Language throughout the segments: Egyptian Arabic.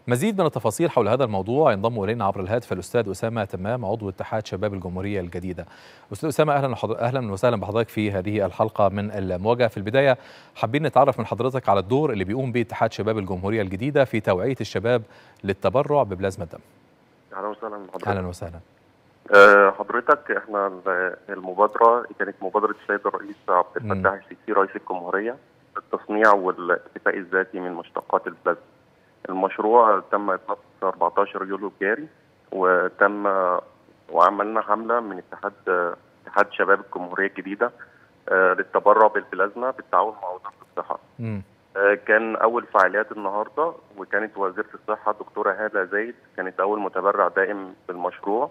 مزيد من التفاصيل حول هذا الموضوع ينضم الينا عبر الهاتف الاستاذ اسامه تمام عضو اتحاد شباب الجمهوريه الجديده. استاذ اسامه اهلا اهلا وسهلا بحضرتك في هذه الحلقه من المواجهه في البدايه حابين نتعرف من حضرتك على الدور اللي بيقوم به اتحاد شباب الجمهوريه الجديده في توعيه الشباب للتبرع ببلازما الدم. اهلا وسهلا بحضرتك. اهلا وسهلا. أه حضرتك احنا المبادره كانت مبادره السيد الرئيس عبد الفتاح السيسي رئيس الجمهوريه للتصنيع والاكتفاء الذاتي من مشتقات البلازما. المشروع تم اطلاقه في 14 يوليو الجاري وتم وعملنا حمله من اتحاد اتحاد شباب الجمهوريه الجديده آه للتبرع بالبلازما بالتعاون مع وزاره الصحه. آه كان اول فعاليات النهارده وكانت وزيره الصحه الدكتوره هاله زايد كانت اول متبرع دائم بالمشروع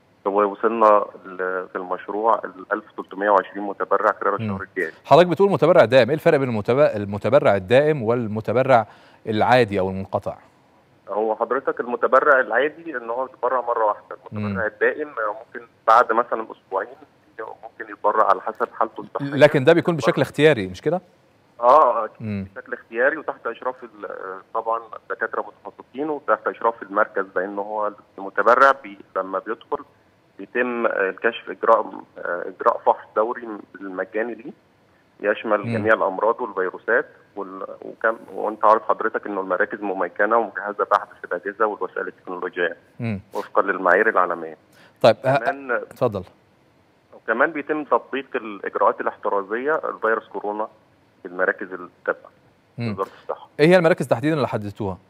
ووصلنا في المشروع ل 1320 متبرع خلال الشهر الجاري. حضرتك بتقول متبرع دائم، ايه الفرق بين المتبرع الدائم والمتبرع العادي او المنقطع؟ هو حضرتك المتبرع العادي ان هو يتبرع مره واحده، المتبرع الدائم ممكن بعد مثلا اسبوعين ممكن يتبرع على حسب حالته الصحيه لكن ده بيكون بشكل اختياري مش كده؟ اه بشكل اختياري وتحت اشراف طبعا دكاتره متخصصين وتحت اشراف المركز لان هو المتبرع بي لما بيدخل بيتم الكشف اجراء اجراء فحص دوري المجاني ليه يشمل م. جميع الامراض والفيروسات وال... وكم وانت عارف حضرتك انه المراكز مميكنه ومجهزه باحدث الاجهزه والوسائل التكنولوجيه م. وفقا للمعايير العالميه. طيب كمان اتفضل. وكمان بيتم تطبيق الاجراءات الاحترازيه الفيروس كورونا في المراكز التابعه وزاره الصحه. ايه هي المراكز تحديدا اللي حددتوها؟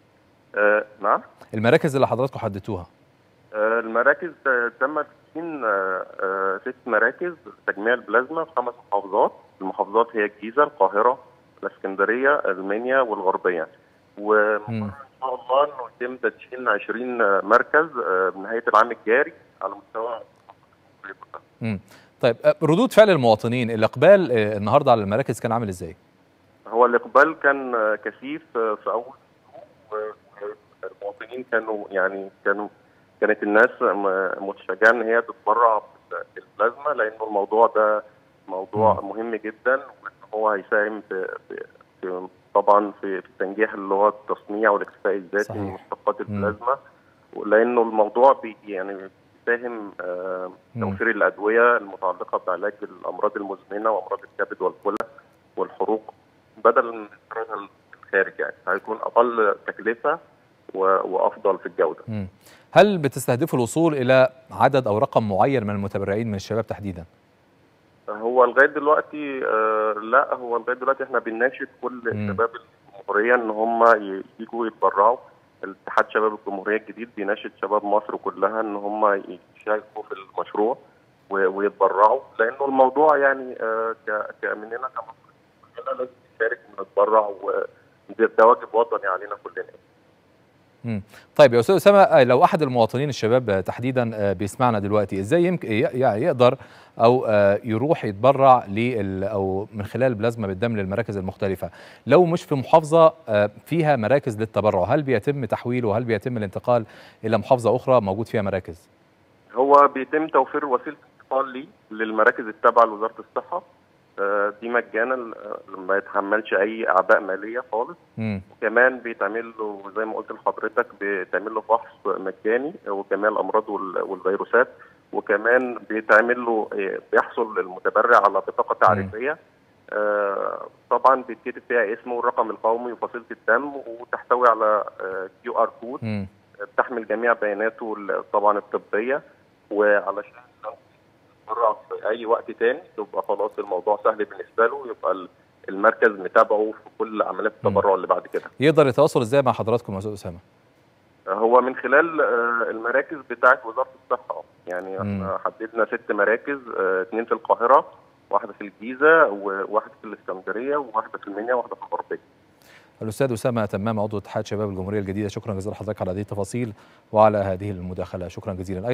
آه نعم المراكز اللي حضراتكم حددتوها. آه المراكز تم تسكين آه ست مراكز تجميع البلازما في خمس محافظات المحافظات هي الجيزه القاهره الاسكندريه المنيا والغربيه وان شاء الله انه يتم تدشين 20 مركز بنهايه العام الجاري على مستوى امم طيب ردود فعل المواطنين الاقبال النهارده على المراكز كان عامل ازاي؟ هو الاقبال كان كثيف في اول المواطنين كانوا يعني كانوا كانت الناس متشجعه ان هي تتبرع بالبلازما لانه الموضوع ده موضوع م. مهم جدا وان هو هيساهم في, في, في طبعا في, في تنجيح اللي هو التصنيع والاكتفاء الذاتي من مشتقات البلازما لانه الموضوع بي يعني بيساهم آه توفير الادويه المتعلقه بعلاج الامراض المزمنه وامراض الكبد والكلى والحروق بدل من استيرادها الخارج يعني هيكون اقل تكلفه وافضل في الجوده. م. هل بتستهدفوا الوصول الى عدد او رقم معين من المتبرعين من الشباب تحديدا؟ هو لغايه دلوقتي آه لا هو لغايه دلوقتي احنا بنناشد كل الشباب الجمهوريه ان هم يجوا يتبرعوا الاتحاد شباب الجمهوريه الجديد بيناشد شباب مصر كلها ان هم يشاركوا في المشروع ويتبرعوا لانه الموضوع يعني آه كمننا كمصر كلنا لازم نشارك ونتبرع وده واجب وطني علينا كلنا. مم. طيب يا استاذ اسامه لو احد المواطنين الشباب تحديدا بيسمعنا دلوقتي ازاي يمكن يقدر او يروح يتبرع لل او من خلال البلازما بالدم للمراكز المختلفه لو مش في محافظه فيها مراكز للتبرع هل بيتم تحويله وهل بيتم الانتقال الى محافظه اخرى موجود فيها مراكز هو بيتم توفير وسيله انتقال ليه للمراكز التابعه لوزاره الصحه دي مجانا ما يتحملش اي اعباء ماليه خالص مم. وكمان بيتعمل له زي ما قلت لحضرتك بيتعمل له فحص مجاني وجميع الامراض والفيروسات وكمان بيتعمل له بيحصل المتبرع على بطاقه تعريفيه آه طبعا بيتكتب فيها اسمه والرقم القومي وفصيله الدم وتحتوي على كيو ار كود بتحمل جميع بياناته طبعا الطبيه وعلشان يتبرع في اي وقت تاني يبقى خلاص الموضوع سهل بالنسبه له يبقى المركز متابعه في كل عمليات التبرع اللي بعد كده. يقدر يتواصل ازاي مع حضراتكم يا استاذ اسامه؟ هو من خلال المراكز بتاعه وزاره الصحه يعني احنا حددنا ست مراكز اثنين في القاهره واحده في الجيزه وواحده في الاسكندريه وواحده في المنيا وواحده في الغربيه. الاستاذ اسامه تمام عضو اتحاد شباب الجمهوريه الجديده شكرا جزيلا لحضرتك على هذه التفاصيل وعلى هذه المداخله شكرا جزيلا